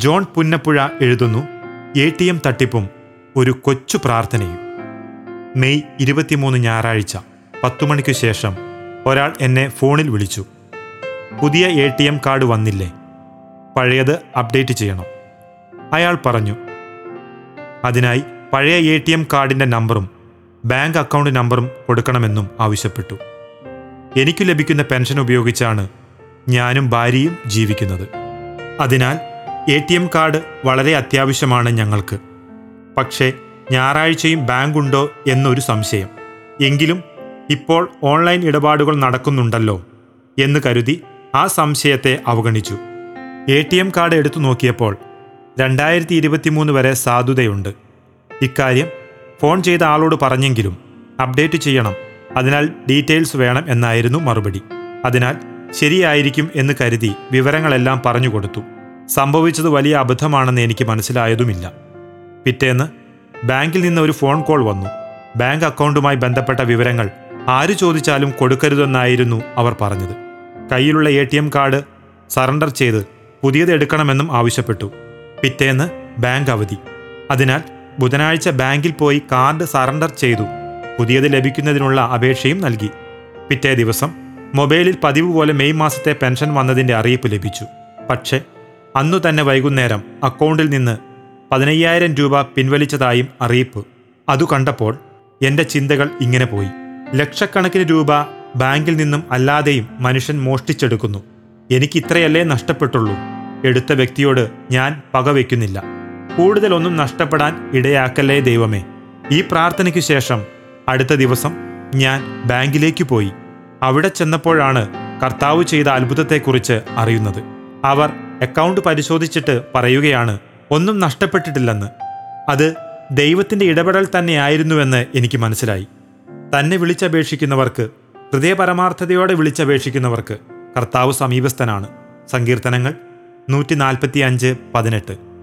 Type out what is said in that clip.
John Punnappuzha എഴുതുന്നു A T M തട്ടിപ്പും ഒരു കൊച്ചു പ്രാർത്ഥനയും മെയ് ഇരുപത്തിമൂന്ന് ഞായറാഴ്ച പത്തു മണിക്കു ശേഷം ഒരാൾ എന്നെ ഫോണിൽ വിളിച്ചു പുതിയ എ ടി എം കാർഡ് വന്നില്ലേ പഴയത് അപ്ഡേറ്റ് ചെയ്യണം അയാൾ പറഞ്ഞു അതിനായി പഴയ എ ടി എം കാർഡിൻ്റെ നമ്പറും ബാങ്ക് അക്കൗണ്ട് നമ്പറും കൊടുക്കണമെന്നും ആവശ്യപ്പെട്ടു എനിക്ക് ലഭിക്കുന്ന പെൻഷൻ ഉപയോഗിച്ചാണ് ഞാനും ഭാര്യയും ജീവിക്കുന്നത് അതിനാൽ എ ടി എം കാർഡ് വളരെ അത്യാവശ്യമാണ് ഞങ്ങൾക്ക് പക്ഷേ ഞായറാഴ്ചയും ബാങ്കുണ്ടോ എന്നൊരു സംശയം എങ്കിലും ഇപ്പോൾ ഓൺലൈൻ ഇടപാടുകൾ നടക്കുന്നുണ്ടല്ലോ എന്ന് കരുതി ആ സംശയത്തെ അവഗണിച്ചു എ ടി എം കാർഡ് എടുത്തു നോക്കിയപ്പോൾ രണ്ടായിരത്തി ഇരുപത്തിമൂന്ന് വരെ സാധുതയുണ്ട് ഇക്കാര്യം ഫോൺ ചെയ്ത ആളോട് പറഞ്ഞെങ്കിലും അപ്ഡേറ്റ് ചെയ്യണം അതിനാൽ ഡീറ്റെയിൽസ് വേണം എന്നായിരുന്നു മറുപടി അതിനാൽ ശരിയായിരിക്കും എന്ന് കരുതി വിവരങ്ങളെല്ലാം പറഞ്ഞു കൊടുത്തു സംഭവിച്ചത് വലിയ അബദ്ധമാണെന്ന് എനിക്ക് മനസ്സിലായതുമില്ല പിറ്റേന്ന് ബാങ്കിൽ നിന്ന് ഒരു ഫോൺ കോൾ വന്നു ബാങ്ക് അക്കൗണ്ടുമായി ബന്ധപ്പെട്ട വിവരങ്ങൾ ആര് ചോദിച്ചാലും കൊടുക്കരുതെന്നായിരുന്നു അവർ പറഞ്ഞത് കയ്യിലുള്ള A T M card surrender ചെയ്ത് പുതിയത് എടുക്കണമെന്നും ആവശ്യപ്പെട്ടു പിറ്റേന്ന് ബാങ്ക് അവധി അതിനാൽ ബുധനാഴ്ച ബാങ്കിൽ പോയി കാർഡ് സറണ്ടർ ചെയ്തു പുതിയത് ലഭിക്കുന്നതിനുള്ള അപേക്ഷയും നൽകി പിറ്റേ ദിവസം മൊബൈലിൽ പതിവ് പോലെ മെയ് മാസത്തെ പെൻഷൻ വന്നതിന്റെ അറിയിപ്പ് ലഭിച്ചു പക്ഷേ അന്നു തന്നെ വൈകുന്നേരം അക്കൗണ്ടിൽ നിന്ന് പതിനയ്യായിരം രൂപ പിൻവലിച്ചതായും അറിയിപ്പ് അതു കണ്ടപ്പോൾ എന്റെ ചിന്തകൾ ഇങ്ങനെ പോയി ലക്ഷക്കണക്കിന് രൂപ ബാങ്കിൽ നിന്നും അല്ലാതെയും മനുഷ്യൻ മോഷ്ടിച്ചെടുക്കുന്നു എനിക്ക് ഇത്രയല്ലേ നഷ്ടപ്പെട്ടുള്ളൂ എടുത്ത വ്യക്തിയോട് ഞാൻ പകവെക്കുന്നില്ല കൂടുതലൊന്നും നഷ്ടപ്പെടാൻ ഇടയാക്കല്ലേ ദൈവമേ ഈ പ്രാർത്ഥനയ്ക്കു ശേഷം അടുത്ത ദിവസം ഞാൻ ബാങ്കിലേക്ക് പോയി അവിടെ ചെന്നപ്പോഴാണ് കർത്താവ് ചെയ്ത അത്ഭുതത്തെക്കുറിച്ച് അറിയുന്നത് അവർ അക്കൗണ്ട് പരിശോധിച്ചിട്ട് പറയുകയാണ് ഒന്നും നഷ്ടപ്പെട്ടിട്ടില്ലെന്ന് അത് ദൈവത്തിന്റെ ഇടപെടൽ തന്നെയായിരുന്നുവെന്ന് എനിക്ക് മനസ്സിലായി തന്നെ വിളിച്ചപേക്ഷിക്കുന്നവർക്ക് ഹൃദയപരമാർത്ഥതയോടെ വിളിച്ചപേക്ഷിക്കുന്നവർക്ക് കർത്താവ് സമീപസ്ഥനാണ് സങ്കീർത്തനങ്ങൾ നൂറ്റി നാൽപ്പത്തി അഞ്ച് പതിനെട്ട്